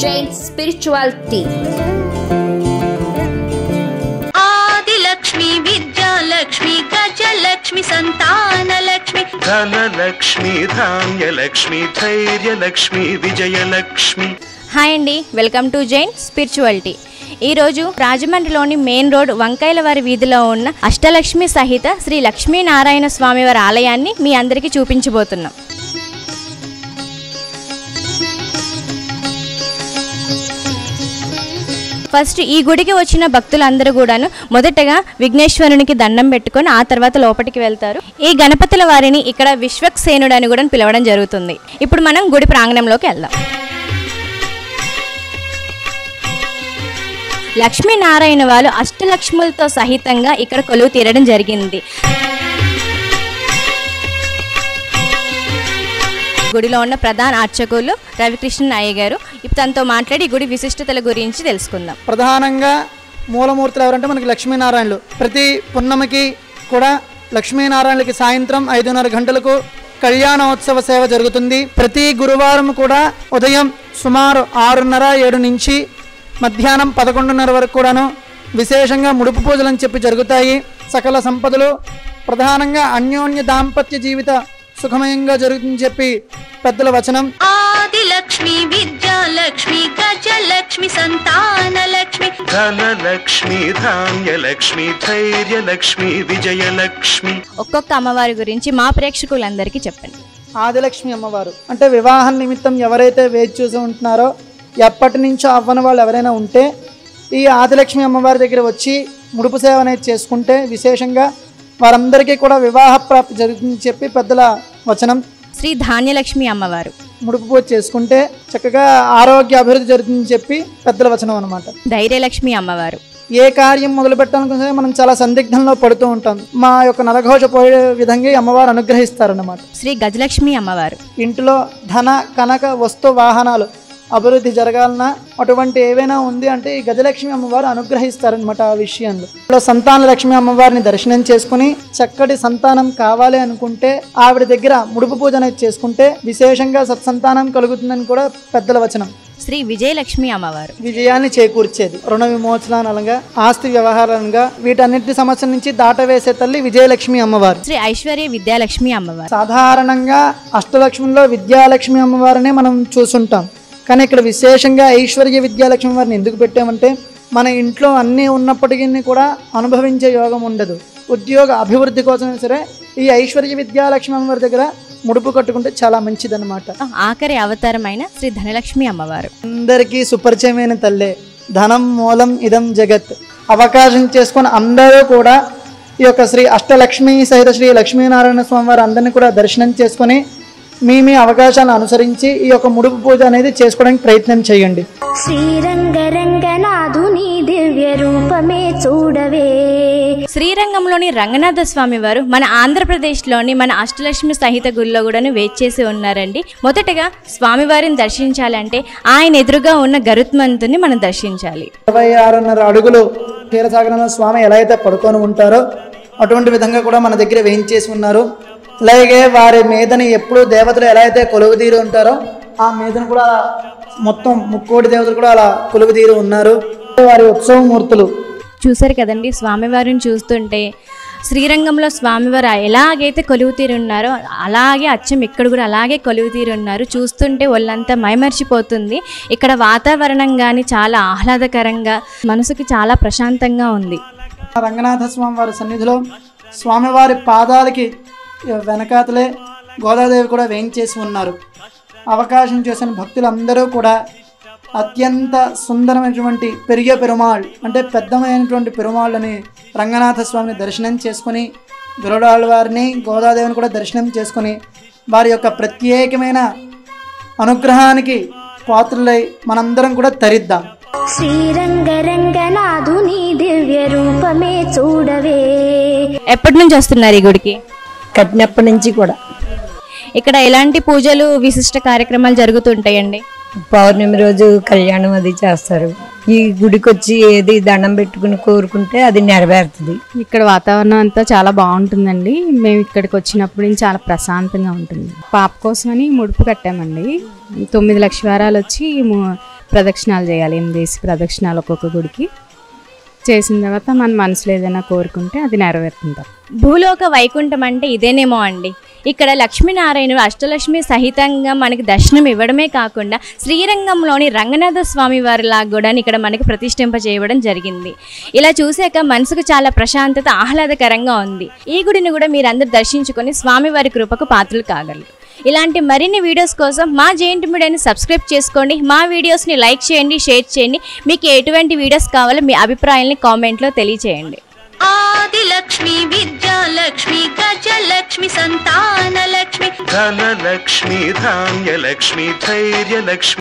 Jain spiritual T Adilakshmi Vidyalakshmi Gajalakshmi Santanalakshmi Dhanalakshmi Dhanyalakshmi Dhairyalakshmi Vijayalakshmi hi అండి welcome to Jain spirituality ఈరోజు రాజమండ్రిలోని మెయిన్ రోడ్ వంకాయలవారి వీధిలో ఉన్న అష్టలక్ష్మి సహిత శ్రీ లక్ష్మీనారాయణ స్వామివారి ఆలయాన్ని మీ అందరికీ చూపించబోతున్నాం ఫస్ట్ ఈ గుడికి వచ్చిన భక్తులందరూ కూడాను మొదటగా విఘ్నేశ్వరునికి దండం పెట్టుకొని ఆ తర్వాత లోపలికి వెళ్తారు ఈ గణపతుల వారిని ఇక్కడ విశ్వక్సేనుడు అని కూడా పిలవడం జరుగుతుంది ఇప్పుడు మనం గుడి ప్రాంగణంలోకి వెళ్దాం లక్ష్మీనారాయణ వాళ్ళు అష్టలక్ష్ములతో సహితంగా ఇక్కడ కొలువు తీరడం జరిగింది గుడిలో ఉన్న ప్రధాన అర్చకులు రవికృష్ణ అయ్య గారు ఇప్పుడు తనతో మాట్లాడి ఈ గుడి విశిష్టతల గురించి తెలుసుకుందాం ప్రధానంగా మూలమూర్తులు ఎవరంటే మనకి లక్ష్మీనారాయణలు ప్రతి పున్నమికి కూడా లక్ష్మీనారాయణలకి సాయంత్రం ఐదున్నర గంటలకు కళ్యాణోత్సవ సేవ జరుగుతుంది ప్రతి గురువారం కూడా ఉదయం సుమారు ఆరున్నర ఏడు నుంచి మధ్యాహ్నం పదకొండున్నర వరకు కూడాను విశేషంగా ముడుపు పూజలు అని చెప్పి జరుగుతాయి సకల సంపదలు ప్రధానంగా అన్యోన్య దాంపత్య జీవిత సుఖమయంగా జరుగుతుందని చెప్పి పెద్దల వచనం ఆదిలక్ష్మి విద్యాలక్ష్మి గజలక్ష్మి సంతానలక్ష్మి ధనలక్ష్మి ధాన్యలక్ష్మి ధైర్యలక్ష్మి విజయలక్ష్మి ఒక్కొక్క అమ్మవారి గురించి మా ప్రేక్షకులందరికీ చెప్పండి ఆదిలక్ష్మి అమ్మవారు అంటే వివాహం నిమిత్తం ఎవరైతే వేచి చూసి ఉంటున్నారో ఎప్పటి నుంచో అవ్వని వాళ్ళు ఎవరైనా ఉంటే ఈ ఆదిలక్ష్మి అమ్మవారి దగ్గర వచ్చి ముడుపు సేవ అనేది చేసుకుంటే విశేషంగా వారందరికీ కూడా వివాహ ప్రాప్తి జరుగుతుందని చెప్పి పెద్దల వచనం శ్రీ ధాన్యలక్ష్మి అమ్మవారు ముడుపు పూజ చేసుకుంటే చక్కగా ఆరోగ్య అభివృద్ధి జరుగుతుందని చెప్పి పెద్దల వచనం అనమాట ధైర్యలక్ష్మి అమ్మవారు ఏ కార్యం మొదలు పెట్టాలనుకుంటే మనం చాలా సందిగ్ధంలో పడుతూ ఉంటాం మా యొక్క నలఘోష పోయే విధంగా ఈ అమ్మవారు అనుగ్రహిస్తారన్నమాట శ్రీ గజలక్ష్మి అమ్మవారు ఇంటిలో ధన కనక వస్తు వాహనాలు అభివృద్ధి జరగాలన్నా అటువంటి ఏవైనా ఉంది అంటే ఈ గజలక్ష్మి అమ్మవారు అనుగ్రహిస్తారనమాట ఆ విషయంలో ఇప్పుడు సంతాన లక్ష్మి అమ్మవారిని దర్శనం చేసుకుని చక్కటి సంతానం కావాలి అనుకుంటే ఆవిడ దగ్గర ముడుపు పూజ అనేది చేసుకుంటే విశేషంగా సత్సంతానం కలుగుతుందని కూడా పెద్దల వచనం శ్రీ విజయలక్ష్మి అమ్మవారు విజయాన్ని చేకూర్చేది రుణ విమోచనాలంగా ఆస్తి వ్యవహారాలుగా వీటన్నిటి సమస్యల నుంచి దాటవేసే తల్లి విజయలక్ష్మి అమ్మవారు శ్రీ ఐశ్వర్య విద్యాలక్ష్మి అమ్మవారు సాధారణంగా అష్టలక్ష్మిలో విద్యాలక్ష్మి అమ్మవారినే మనం చూసుంటాం కానీ ఇక్కడ విశేషంగా ఐశ్వర్య విద్యాలక్ష్మి వారిని ఎందుకు పెట్టామంటే మన ఇంట్లో అన్నీ ఉన్నప్పటికీ కూడా అనుభవించే యోగం ఉండదు ఉద్యోగ అభివృద్ధి కోసమే సరే ఈ ఐశ్వర్య విద్యాలక్ష్మి అమ్మవారి దగ్గర ముడుపు కట్టుకుంటే చాలా మంచిదన్నమాట ఆఖరి అవతారమైన శ్రీ ధనలక్ష్మి అమ్మవారు అందరికీ సుపరిచయమైన తల్లే ధనం మూలం ఇదం జగత్ అవకాశం చేసుకొని అందరూ కూడా ఈ యొక్క శ్రీ అష్టలక్ష్మి సహిత శ్రీ లక్ష్మీనారాయణ స్వామి వారు అందరినీ కూడా దర్శనం చేసుకొని మీ మీ అవకాశాలను అనుసరించి ఈ యొక్క ముడుపు పూజ అనేది చేసుకోవడానికి ప్రయత్నం చేయండి శ్రీరంగరంగనాథుని దివ్య రూపమే చూడవే శ్రీరంగంలోని రంగనాథ స్వామి వారు మన ఆంధ్రప్రదేశ్లోని మన అష్టలక్ష్మి సహిత గుడిలో కూడాను వేచేసి ఉన్నారండి మొదటగా స్వామివారిని దర్శించాలంటే ఆయన ఎదురుగా ఉన్న గరుత్మంతుని మనం దర్శించాలి ఇరవై ఆరున్నర అడుగులు క్షీరసాగరంలో స్వామి ఎలా అయితే పడుకొని ఉంటారో అటువంటి విధంగా కూడా మన దగ్గర వేయించేసి ఉన్నారు అలాగే వారి మీదని ఎప్పుడు దేవతలు ఎలా అయితే కొలువుదీరి ఉంటారో ఆ మీదను కూడా మొత్తం ముక్కోటి దేవతలు కూడా అలా కొలువుదీరి ఉన్నారు వారి ఉత్సవమూర్తులు చూశారు కదండి స్వామివారిని చూస్తుంటే శ్రీరంగంలో స్వామివారు ఎలాగైతే కొలువు తీరి ఉన్నారో అలాగే అచ్చం ఇక్కడ కూడా అలాగే కొలువు తీరి ఉన్నారు చూస్తుంటే ఒళ్ళంతా మైమర్చిపోతుంది ఇక్కడ వాతావరణం కానీ చాలా ఆహ్లాదకరంగా మనసుకి చాలా ప్రశాంతంగా ఉంది రంగనాథ స్వామి వారి సన్నిధిలో స్వామివారి పాదాలకి వెనకాతలే గోదాదేవి కూడా వేయించేసి ఉన్నారు అవకాశం చేసిన భక్తులందరూ కూడా అత్యంత సుందరమైనటువంటి పెరిగే పెరుమాళ్ అంటే పెద్దమైనటువంటి పెరుమాళ్ళని రంగనాథ స్వామిని దర్శనం చేసుకొని గరుడాళ్ళ వారిని గోదాదేవిని కూడా దర్శనం చేసుకొని వారి యొక్క ప్రత్యేకమైన అనుగ్రహానికి పాత్రులై మనందరం కూడా తరిద్దాం శ్రీరంగరంగనాథుని దివ్య రూపమే చూడవే ఎప్పటి నుంచి వస్తున్నారు ఈ గుడికి కట్టినప్పటి నుంచి కూడా ఇక్కడ ఎలాంటి పూజలు విశిష్ట కార్యక్రమాలు జరుగుతుంటాయండి పౌర్ణమి రోజు కళ్యాణం అది చేస్తారు ఈ గుడికి వచ్చి ఏది దండం పెట్టుకుని కోరుకుంటే అది నెరవేరుతుంది ఇక్కడ వాతావరణం అంతా చాలా బాగుంటుందండి మేము ఇక్కడికి వచ్చినప్పుడు నుంచి చాలా ప్రశాంతంగా ఉంటుంది పాప కోసమని ముడుపు కట్టామండి తొమ్మిది లక్ష వారాలు వచ్చి ము- ప్రదక్షిణాలు చేయాలి ఎనిమిది ప్రదక్షిణాలు ఒక్కొక్క గుడికి చేసిన తర్వాత మన మనసులో ఏదైనా కోరుకుంటే అది నెరవేరుతుంది భూలోక వైకుంఠం అంటే ఇదేనేమో అండి ఇక్కడ లక్ష్మీనారాయణుడు అష్టలక్ష్మి సహితంగా మనకి దర్శనం ఇవ్వడమే కాకుండా శ్రీరంగంలోని రంగనాథ స్వామి వారిలాగా కూడా ఇక్కడ మనకి ప్రతిష్ఠింప చేయడం జరిగింది ఇలా చూసాక మనసుకు చాలా ప్రశాంతత ఆహ్లాదకరంగా ఉంది ఈ గుడిని కూడా మీరందరూ దర్శించుకొని స్వామివారి కృపకు పాత్రలు కాగలరు ఇలాంటి మరిన్ని వీడియోస్ కోసం మా జేఎన్టీ మీడియాని సబ్స్క్రైబ్ చేసుకోండి మా వీడియోస్ని లైక్ చేయండి షేర్ చేయండి మీకు ఎటువంటి వీడియోస్ కావాలో మీ అభిప్రాయాల్ని కామెంట్లో తెలియచేయండి ఆదిలక్ష్మి విద్యాలక్ష్మి గజలక్ష్మి సంతానలక్ష్మి ధనలక్ష్మి ధాన్యలక్ష్మి ధైర్యలక్ష్మి